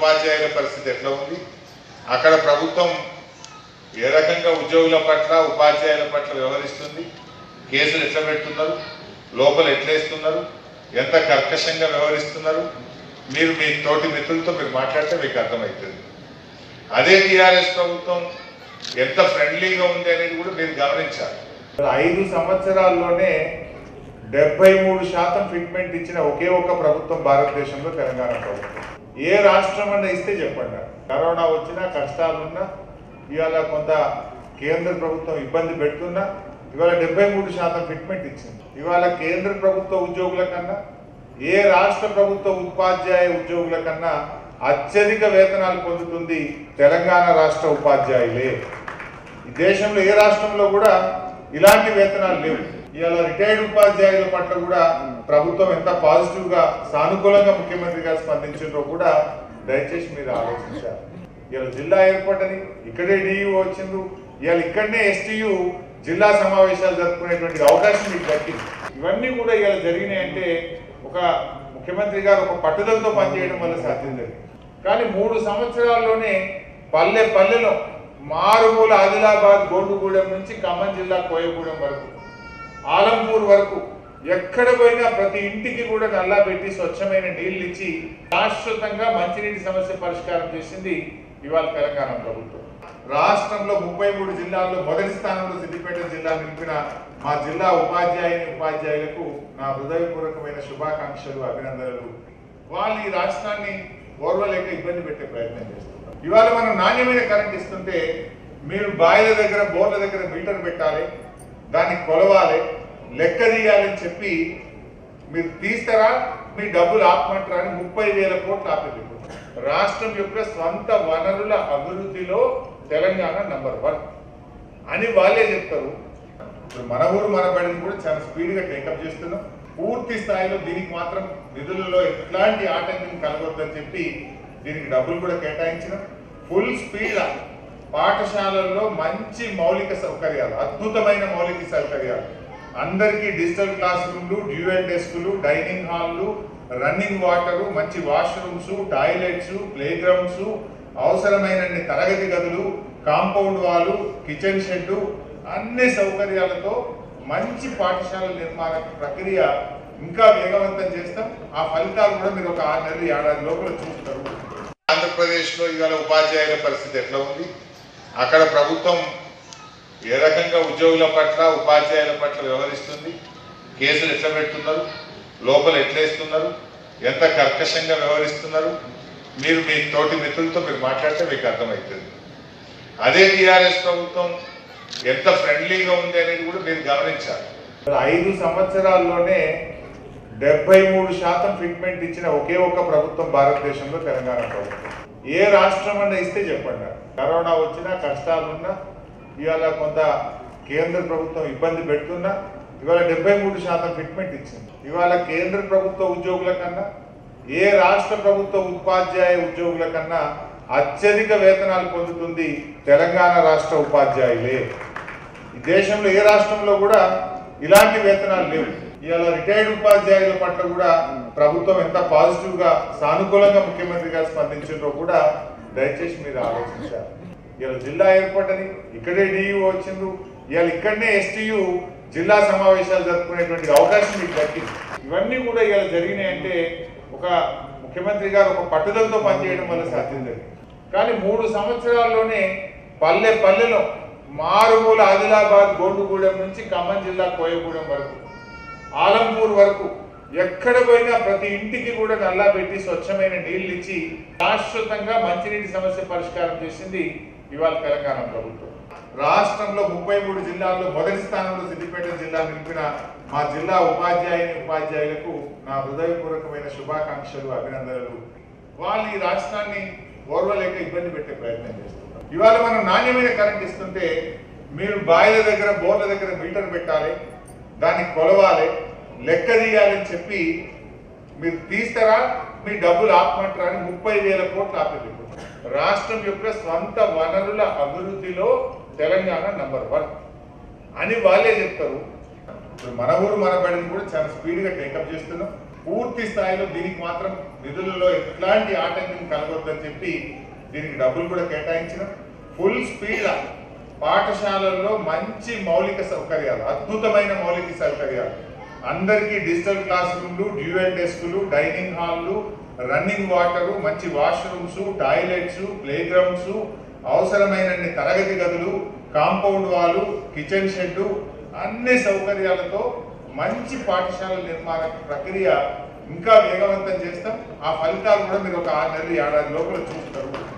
ఉపాధ్యాయుల పరిస్థితి ఎట్లా ఉంది అక్కడ ప్రభుత్వం ఏ రకంగా ఉద్యోగుల పట్ల ఉపాధ్యాయుల పట్ల వ్యవహరిస్తుంది కేసులు ఎట్లా పెడుతున్నారు లోపల ఎట్లేస్తున్నారు ఎంత కర్కశంగా వ్యవహరిస్తున్నారు మీరు మీ తోటి మిత్రులతో మీరు మాట్లాడితే మీకు అర్థమవుతుంది అదే టీఆర్ఎస్ ప్రభుత్వం ఎంత ఫ్రెండ్లీగా ఉంది అనేది కూడా మీరు గమనించాలి ఐదు సంవత్సరాల్లోనే డెబ్బై మూడు శాతం ఫిట్మెంట్ ఇచ్చిన ఒకే ఒక్క ప్రభుత్వం భారతదేశంలో తెలంగాణ ప్రభుత్వం ఏ రాష్ట్రం అన్న ఇస్తే చెప్పండి కరోనా వచ్చినా కష్టాలున్నా ఇవాళ కొంత కేంద్ర ప్రభుత్వం ఇబ్బంది పెడుతున్నా ఇవాళ డెబ్బై మూడు శాతం ఫిట్మెంట్ ఇచ్చింది ఇవాళ కేంద్ర ప్రభుత్వ ఉద్యోగుల కన్నా ఏ రాష్ట్ర ప్రభుత్వ ఉపాధ్యాయ ఉద్యోగుల కన్నా అత్యధిక వేతనాలు పొందుతుంది తెలంగాణ రాష్ట్ర ఉపాధ్యాయులే ఈ దేశంలో ఏ రాష్ట్రంలో కూడా ఇలాంటి వేతనాలు లేవు ఇవాళ రిటైర్డ్ ఉపాధ్యాయుల పట్ల కూడా ప్రభుత్వం ఎంత పాజిటివ్ గా సానుకూలంగా ముఖ్యమంత్రి గారు స్పందించారో కూడా దయచేసి మీరు ఆలోచించాలి ఇవాళ జిల్లా ఏర్పడ్డది ఇక్కడే డియు వచ్చిండ్రు ఇవాళ ఇక్కడనే ఎస్టీయు జిల్లా సమావేశాలు జరుపుకునేటువంటి అవకాశం మీకు దక్కింది ఇవన్నీ కూడా ఇవాళ జరిగినాయంటే ఒక ముఖ్యమంత్రి గారు ఒక పట్టుదలతో పనిచేయడం వల్ల సాధ్యం జరిగింది కానీ మూడు సంవత్సరాల్లోనే పల్లె పల్లెలో మారుమూల ఆదిలాబాద్ గోండుగూడెం నుంచి ఖమ్మం జిల్లా కోయగూడెం వరకు ఆలంపూర్ వరకు ఎక్కడ పోయినా ప్రతి ఇంటికి కూడా నల్లా పెట్టి స్వచ్ఛమైన నీళ్లు ఇచ్చి శాశ్వతంగా మంచినీటి సమస్య పరిష్కారం చేసింది ఇవాళ తెలంగాణ ప్రభుత్వం రాష్ట్రంలో ముప్పై మూడు జిల్లాల్లో మొదటి స్థానంలో సిద్దిపేట జిల్లా నిలిపిన మా జిల్లా ఉపాధ్యాయుని ఉపాధ్యాయులకు నా హృదయపూర్వకమైన శుభాకాంక్షలు అభినందనలు వాళ్ళు ఈ రాష్ట్రాన్ని ఓర్వలేక ఇబ్బంది పెట్టే ప్రయత్నం చేస్తున్నారు ఇవాళ మనం నాణ్యమైన కరెంట్ ఇస్తుంటే మీరు బాయిల దగ్గర బోర్ల దగ్గర మీటర్ పెట్టాలి దాన్ని కొలవాలి లెక్క తీయాలని చెప్పి మీరు తీస్తారా మీ డబ్బులు ఆపమంటారా అని ముప్పై వేల కోట్లు ఆపేది రాష్ట్రం యొక్క స్వంత వనరుల అభివృద్ధిలో తెలంగాణ నంబర్ వన్ అని వాళ్ళే చెప్తారు ఇప్పుడు మన ఊరు మన బడిని కూడా చాలా స్పీడ్గా టేకప్ చేస్తున్నాం పూర్తి స్థాయిలో దీనికి మాత్రం నిధులలో ఎట్లాంటి ఆటంకం కలగొద్దని చెప్పి దీనికి డబ్బులు కూడా కేటాయించినాం ఫుల్ స్పీడ్ పాఠశాలల్లో మంచి మౌలిక సౌకర్యాలు అద్భుతమైన మౌలిక సౌకర్యాలు అందరికీ డిజిటల్ క్లాస్ రూమ్లు డ్యూయల్ డెస్కులు డైనింగ్ హాల్లు రన్నింగ్ వాటరు మంచి వాష్రూమ్స్ టాయిలెట్స్ ప్లే గ్రౌండ్స్ అవసరమైనన్ని తరగతి గదులు కాంపౌండ్ వాలు కిచెన్ షెడ్ అన్ని సౌకర్యాలతో మంచి పాఠశాల నిర్మాణ ప్రక్రియ ఇంకా వేగవంతం చేస్తాం ఆ ఫలితాలు కూడా మీరు ఒక ఆరు నెలలు ఏడాది లోపల చూస్తారు ఆంధ్రప్రదేశ్లో ఇవాళ ఉపాధ్యాయుల పరిస్థితి ఎట్లా ఉంది అక్కడ ప్రభుత్వం ఏ రకంగా ఉద్యోగుల పట్ల ఉపాధ్యాయుల పట్ల వ్యవహరిస్తుంది కేసులు ఎట్లా పెడుతున్నారు లోపల ఎట్లేస్తున్నారు ఎంత కర్కశంగా వ్యవహరిస్తున్నారు మీరు మీ తోటి మిత్రులతో మీరు మాట్లాడితే మీకు అర్థమవుతుంది అదే టీఆర్ఎస్ ప్రభుత్వం ఎంత ఫ్రెండ్లీగా ఉంది అనేది కూడా మీరు గమనించాలి ఐదు సంవత్సరాల్లోనే డెబ్బై మూడు శాతం ఫిట్మెంట్ ఇచ్చిన ఒకే ఒక్క ప్రభుత్వం భారతదేశంలో తెలంగాణ ప్రభుత్వం ఏ రాష్ట్రం అన్న ఇస్తే చెప్పండి కరోనా వచ్చినా కష్టాలున్నా ఇవాళ కొంత కేంద్ర ప్రభుత్వం ఇబ్బంది పెడుతున్నా ఇవాళ డెబ్బై మూడు శాతం ఫిట్మెంట్ ఇచ్చింది ఇవాళ కేంద్ర ప్రభుత్వ ఉద్యోగుల కన్నా ఏ రాష్ట్ర ప్రభుత్వ ఉపాధ్యాయ ఉద్యోగుల కన్నా అత్యధిక వేతనాలు పొందుతుంది తెలంగాణ రాష్ట్ర ఉపాధ్యాయులే ఈ దేశంలో ఏ రాష్ట్రంలో కూడా ఇలాంటి వేతనాలు లేవు ఇవాళ రిటైర్డ్ ఉపాధ్యాయుల పట్ల కూడా ప్రభుత్వం ఎంత పాజిటివ్ గా సానుకూలంగా ముఖ్యమంత్రి గారు స్పందించారో కూడా దయచేసి మీరు ఆలోచించాలి ఇవాళ జిల్లా ఏర్పడ్డది ఇక్కడే డియు వచ్చిండ్రు ఇవాళ ఇక్కడనే ఎస్టీయు జిల్లా సమావేశాలు జరుపుకునేటువంటి అవకాశం మీకు దక్కింది ఇవన్నీ కూడా ఇవాళ జరిగినాయంటే ఒక ముఖ్యమంత్రి గారు ఒక పట్టుదలతో పనిచేయడం వల్ల సాధ్యం జరిగింది కానీ మూడు సంవత్సరాల్లోనే పల్లె పల్లెలో మారుమూల ఆదిలాబాద్ గోండుగూడెం నుంచి ఖమ్మం జిల్లా కోయగూడెం వరకు ఆలంపూర్ వరకు ఎక్కడ పోయినా ప్రతి ఇంటికి కూడా నల్లా పెట్టి స్వచ్ఛమైన నీళ్లు ఇచ్చి శాశ్వతంగా మంచినీటి సమస్య పరిష్కారం చేసింది ఇవాళ తెలంగాణ ప్రభుత్వం రాష్ట్రంలో ముప్పై మూడు జిల్లాల్లో మొదటి స్థానంలో సిద్దిపేట జిల్లా నిలిపిన మా జిల్లా ఉపాధ్యాయుని ఉపాధ్యాయులకు నా హృదయపూర్వకమైన శుభాకాంక్షలు అభినందనలు వాళ్ళు ఈ రాష్ట్రాన్ని ఓర్వలేక ఇబ్బంది పెట్టే ప్రయత్నం చేస్తున్నారు ఇవాళ మనం నాణ్యమైన కరెంట్ ఇస్తుంటే మీరు బాయిల దగ్గర బోర్ల దగ్గర మీటర్ పెట్టాలి దాన్ని కొలవాలి లెక్క తీయాలని చెప్పి మీరు తీస్తారా మీ డబ్బులు ఆపమంటారా అని ముప్పై వేల కోట్లు ఆపేది రాష్ట్రం యొక్క స్వంత వనరుల అభివృద్ధిలో తెలంగాణ నంబర్ వన్ అని వాళ్ళే చెప్తారు ఇప్పుడు మన ఊరు మన బడిని కూడా చాలా స్పీడ్గా టేకప్ చేస్తున్నాం పూర్తి స్థాయిలో దీనికి మాత్రం నిధులలో ఎట్లాంటి ఆటంకం కలగొద్దని చెప్పి దీనికి డబ్బులు కూడా కేటాయించిన ఫుల్ స్పీడ్ పాఠశాలల్లో మంచి మౌలిక సౌకర్యాలు అద్భుతమైన మౌలిక సౌకర్యాలు అందరికీ డిజిటల్ క్లాస్ రూమ్లు డ్యూయల్ డెస్కులు డైనింగ్ హాల్లు రన్నింగ్ వాటరు మంచి వాష్రూమ్స్ టాయిలెట్స్ ప్లే గ్రౌండ్స్ అవసరమైనన్ని తరగతి గదులు కాంపౌండ్ వాలు కిచెన్ షెడ్డు అన్ని సౌకర్యాలతో మంచి పాఠశాల నిర్మాణ ప్రక్రియ ఇంకా వేగవంతం చేస్తాం ఆ ఫలితాలు కూడా మీరు ఒక ఆరు నెలలు ఏడాది లోపల చూస్తారు